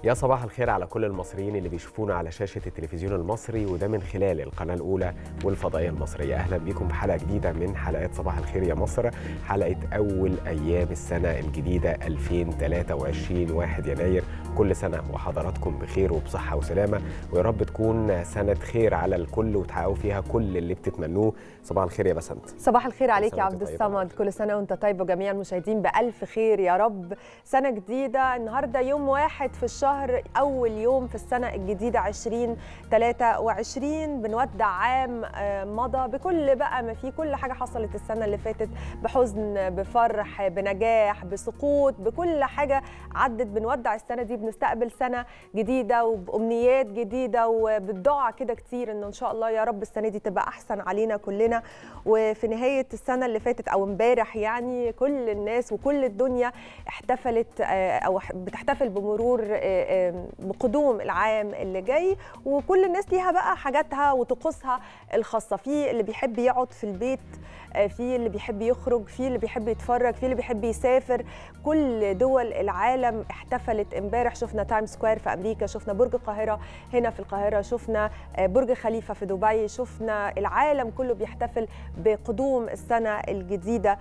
يا صباح الخير على كل المصريين اللي بيشوفونا على شاشة التلفزيون المصري وده من خلال القناة الأولى والفضائية المصرية أهلا بكم في حلقة جديدة من حلقات صباح الخير يا مصر حلقة أول أيام السنة الجديدة 2023 1 يناير كل سنة وحضراتكم بخير وبصحة وسلامة ويا رب تكون سنة خير على الكل وتحققوا فيها كل اللي بتتمنوه صباح الخير يا بسنت صباح الخير عليك يا سنة عبد وأنت طيبة. الصمد كل سنة وانت طيب وجميع المشاهدين بألف خير يا رب سنة جديدة النهاردة يوم واحد في الشهر أول يوم في السنة الجديدة 2023 بنودع عام آه، مضى بكل بقى ما فيه كل حاجة حصلت السنة اللي فاتت بحزن بفرح بنجاح بسقوط بكل حاجة عدت بنودع السنة دي بنستقبل سنة جديدة وبأمنيات جديدة وبالدعاء كده كتير إنه إن شاء الله يا رب السنة دي تبقى أحسن علينا كلنا وفي نهاية السنة اللي فاتت أو امبارح يعني كل الناس وكل الدنيا احتفلت آه، أو بتحتفل بمرور آه، آه، بقدوم العام اللي جاي وكل الناس ليها بقى حاجاتها وطقوسها الخاصة في اللي بيحب يقعد في البيت آه، في اللي بيحب يخرج في اللي بيحب يتفرج في اللي بيحب يسافر كل دول العالم احتفلت امبارح شفنا تايم سكوير في امريكا شفنا برج القاهره هنا في القاهره شفنا آه، برج خليفه في دبي شفنا العالم كله بيحتفل بقدوم السنه الجديده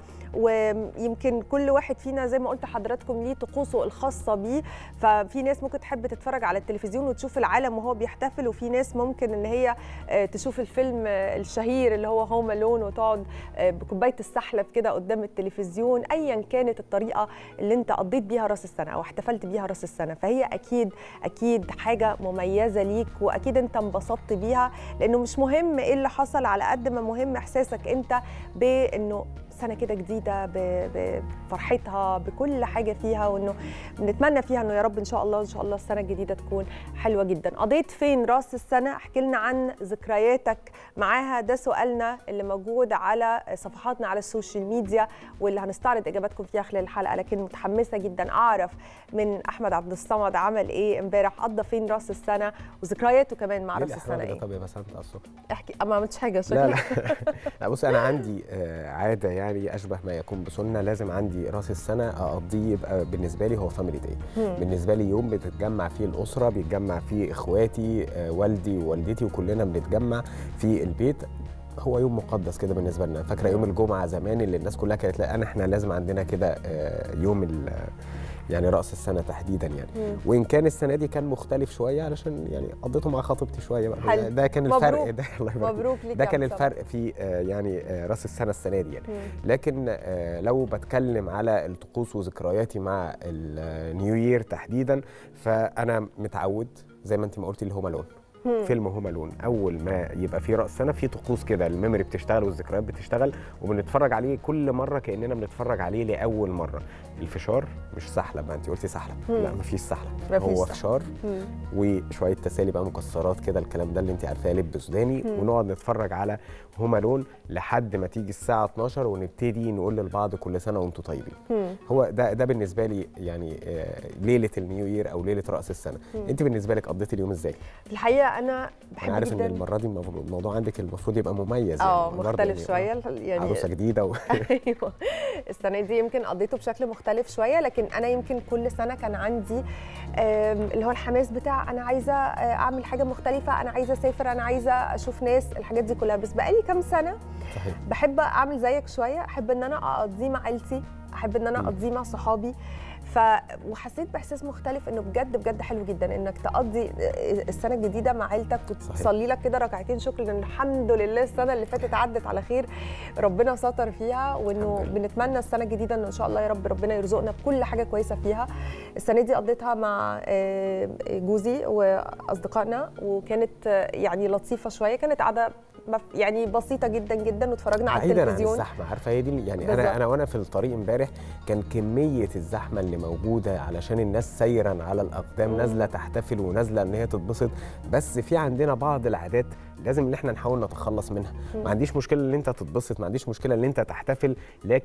ويمكن كل واحد فينا زي ما قلت حضراتكم ليه طقوسه الخاصه بيه ففي ناس ممكن تحب تتفرج على التلفزيون وتشوف العالم وهو بيحتفل وفي ناس ممكن ان هي آه، تشوف الفيلم آه، الشهير اللي هو هوم الون وتقعد آه، بكوبايه السحلب كده قدام التلفزيون ايا كانت الطريقه اللي انت قضيت بيها راس السنه او احتفلت بيها راس السنه فهي اكيد اكيد حاجه مميزه ليك واكيد انت انبسطت بيها لانه مش مهم ايه اللي حصل على قد ما مهم احساسك انت بانه سنه كده جديده ب- بفرحتها بكل حاجه فيها وانه بنتمنى فيها انه يا رب ان شاء الله ان شاء الله السنه الجديده تكون حلوه جدا قضيت فين راس السنه احكي لنا عن ذكرياتك معاها ده سؤالنا اللي موجود على صفحاتنا على السوشيال ميديا واللي هنستعرض اجاباتكم فيها خلال الحلقه لكن متحمسه جدا اعرف من احمد عبد الصمد عمل ايه امبارح قضى فين راس السنه وذكرياته كمان مع ليه راس الإحراج السنه ده ايه طب يا بسنت على الصبح احكي ما عملتش حاجه لا لا شكلك لا بص انا عندي آه، عاده يعني اشبه ما يكون بسنه لازم عندي راس السنه اقضيه يبقى بالنسبه لي هو فاميلي داي مم. بالنسبه لي يوم بتتجمع فيه الاسره بيتجمع فيه اخواتي آه، والدي ووالدتي وكلنا بنتجمع في البيت هو يوم مقدس كده بالنسبه لنا فاكره يوم الجمعه زمان اللي الناس كلها كانت لا انا احنا لازم عندنا كده آه، يوم ال- يعني راس السنه تحديدا يعني مم. وان كان السنه دي كان مختلف شويه علشان يعني قضيته مع خطيبتي شويه بقى حلو. ده كان الفرق مبروك. ده الله يبارك فيك. مبروك ليك ده يا كان عبد الصمد. الفرق في آه، يعني آه، راس السنه السنه دي يعني مم. لكن آه، لو بتكلم على الطقوس وذكرياتي مع النيو يير تحديدا فانا متعود زي ما انت ما قلتي اللي هو لون مم. فيلم هوم الون اول ما يبقى في راس سنه في طقوس كده الميموري بتشتغل والذكريات بتشتغل وبنتفرج عليه كل مره كاننا بنتفرج عليه لاول مره الفشار مش سحلب ما انت قلتي سحلب مم. لا مفيش سحلب مفيش هو سحلب. فشار مم. وشويه تسالي بقى مكسرات كده الكلام ده اللي انت عارفاه لب سوداني مم. ونقعد نتفرج على هوم الون لحد ما تيجي الساعه 12 ونبتدي نقول للبعض كل سنه وانتم طيبين مم. هو ده ده بالنسبه لي يعني آه، ليله النيو يير او ليله راس السنه مم. انت بالنسبه لك قضيتي اليوم ازاي الحقيقه انا بحب انا عارف جدا ان المره دي الموضوع الموضوع عندك المفروض يبقى مميز اه يعني برضه مختلف يعني شويه يعني عروسه جديده و... ايوه السنه دي يمكن قضيته بشكل مختلف شويه لكن انا يمكن كل سنه كان عندي آم، اللي هو الحماس بتاع انا عايزه آه، اعمل حاجه مختلفه انا عايزه اسافر انا عايزه اشوف ناس الحاجات دي كلها بس بقالي كام سنه صحيح بحب اعمل زيك شويه احب ان انا اقضيه مع عيلتي احب ان انا مم. اقضيه مع صحابي ف وحسيت باحساس مختلف انه بجد بجد حلو جدا انك تقضي السنه الجديده مع عيلتك وتصلي لك كده ركعتين شكر لان الحمد لله السنه اللي فاتت عدت على خير ربنا ستر فيها وانه الحمد لله. بنتمنى السنه الجديده انه ان شاء الله يا رب ربنا يرزقنا بكل حاجه كويسه فيها السنه دي قضيتها مع آه، جوزي واصدقائنا وكانت آه، يعني لطيفه شويه كانت قاعده مف- يعني بسيطه جدا جدا واتفرجنا على بعيدا عن التلفزيون الزحمه عارفه هي دي يعني بالظبط. انا انا وانا في الطريق امبارح كان كميه الزحمه اللي موجوده علشان الناس سيرا على الاقدام مم. نازله تحتفل ونازله ان هي تتبسط بس في عندنا بعض العادات لازم ان احنا نحاول نتخلص منها مم. ما عنديش مشكله ان انت تتبسط ما عنديش مشكله ان انت تحتفل لكن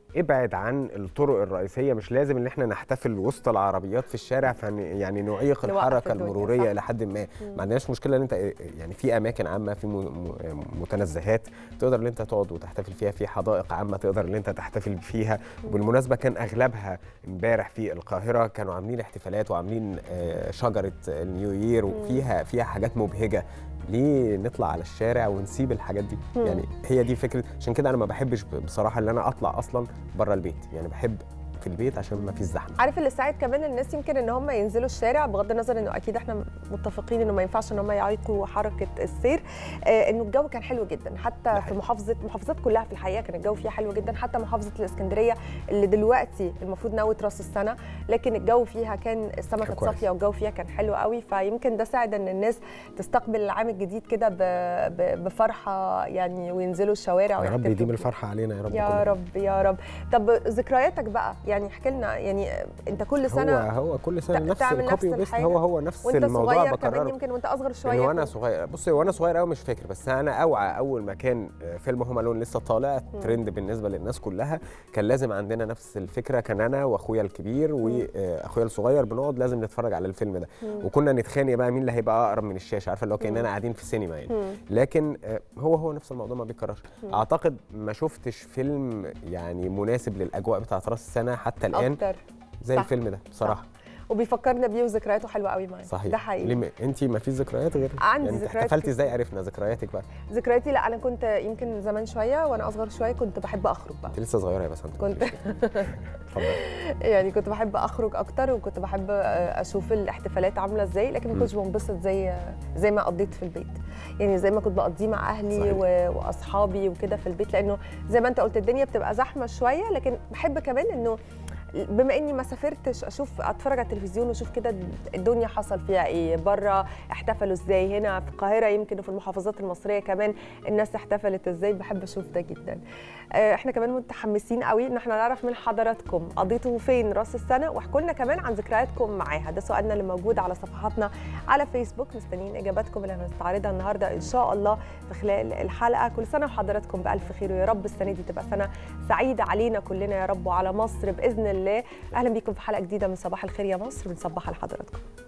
ابعد عن الطرق الرئيسيه مش لازم ان احنا نحتفل وسط العربيات في الشارع فن يعني نعيق نوقف الحركه الدنيا، المروريه صح. الى حد ما ما عندناش مشكله ان انت يعني في اماكن عامه في م- م- متنزهات تقدر ان انت تقعد وتحتفل فيها في حدائق عامه تقدر ان انت تحتفل فيها وبالمناسبه كان اغلبها امبارح في القاهره كانوا عاملين احتفالات وعاملين آه، شجره النيو يير وفيها فيها حاجات مبهجه ليه نطلع على الشارع ونسيب الحاجات دي مم. يعني هي دي فكره عشان كده انا ما بحبش بصراحه ان انا اطلع اصلا بره البيت يعني بحب في البيت عشان ما فيش زحمه عارف اللي ساعد كمان الناس يمكن ان هم ينزلوا الشارع بغض النظر انه اكيد احنا متفقين انه ما ينفعش ان هم يعيقوا حركه السير آه انه الجو كان حلو جدا حتى في حقيقي. محافظه محافظات كلها في الحقيقه كان الجو فيها حلو جدا حتى محافظه الاسكندريه اللي دلوقتي المفروض نوت راس السنه لكن الجو فيها كان السماء كان كانت كويس. صافيه والجو فيها كان حلو قوي فيمكن ده ساعد ان الناس تستقبل العام الجديد كده ب- ب- بفرحه يعني وينزلوا الشوارع يا رب ويحتفلوا يديم بيه. الفرحه علينا يا رب يا كلنا. رب يا رب طب ذكرياتك بقى يعني احكي لنا يعني انت كل سنه هو هو كل سنه تع- نفس تعمل الكوبي نفس وبيست الحاجة؟ هو هو نفس وانت الموضوع صغير كمان بكرره يمكن وانت اصغر من شويه وانا كنت- صغير بصي وانا صغير قوي مش فاكر بس انا اوعى اول ما كان فيلم هوم الون لسه طالع ترند بالنسبه للناس كلها كان لازم عندنا نفس الفكره كان انا واخويا الكبير واخويا الصغير بنقعد لازم نتفرج على الفيلم ده وكنا نتخانق بقى مين اللي هيبقى اقرب من الشاشه عارفه اللي هو كاننا قاعدين في السينما يعني مم. لكن آه، هو هو نفس الموضوع ما بيتكررش اعتقد ما شفتش فيلم يعني مناسب للاجواء بتاعت راس السنه حتى الان اكتر زي صح. الفيلم ده بصراحه وبيفكرنا بيه وذكرياته حلوه قوي معايا صحيح ده حقيقي ليه انت ما فيش ذكريات غير عندي يعني انت ذكريات احتفلتي كتير. ازاي عرفنا ذكرياتك بقى ذكرياتي لا انا كنت يمكن زمان شويه وانا اصغر شويه كنت بحب اخرج بقى انت لسه صغيره يا بس انت كنت اتفضل يعني كنت بحب اخرج اكتر وكنت بحب آه، اشوف الاحتفالات عامله ازاي لكن ما كنتش بنبسط زي زي ما قضيت في البيت يعني زي ما كنت بقضيه مع اهلي صحيح. و- واصحابي وكده في البيت لانه زي ما انت قلت الدنيا بتبقى زحمه شويه لكن بحب كمان انه بما اني ما سافرتش اشوف اتفرج على التلفزيون واشوف كده الدنيا حصل فيها ايه بره احتفلوا ازاي هنا في القاهره يمكن وفي المحافظات المصريه كمان الناس احتفلت ازاي بحب اشوف ده جدا آه، احنا كمان متحمسين قوي ان احنا نعرف من حضراتكم قضيتوا فين راس السنه واحكوا لنا كمان عن ذكرياتكم معاها ده سؤالنا اللي موجود على صفحاتنا على فيسبوك مستنيين اجاباتكم اللي هنستعرضها النهارده ان شاء الله في خلال الحلقه كل سنه وحضراتكم بالف خير ويا رب السنه دي تبقى سنه سعيده علينا كلنا يا رب وعلى مصر باذن الله اهلا بيكم في حلقه جديده من صباح الخير يا مصر بنصبح على حضراتكم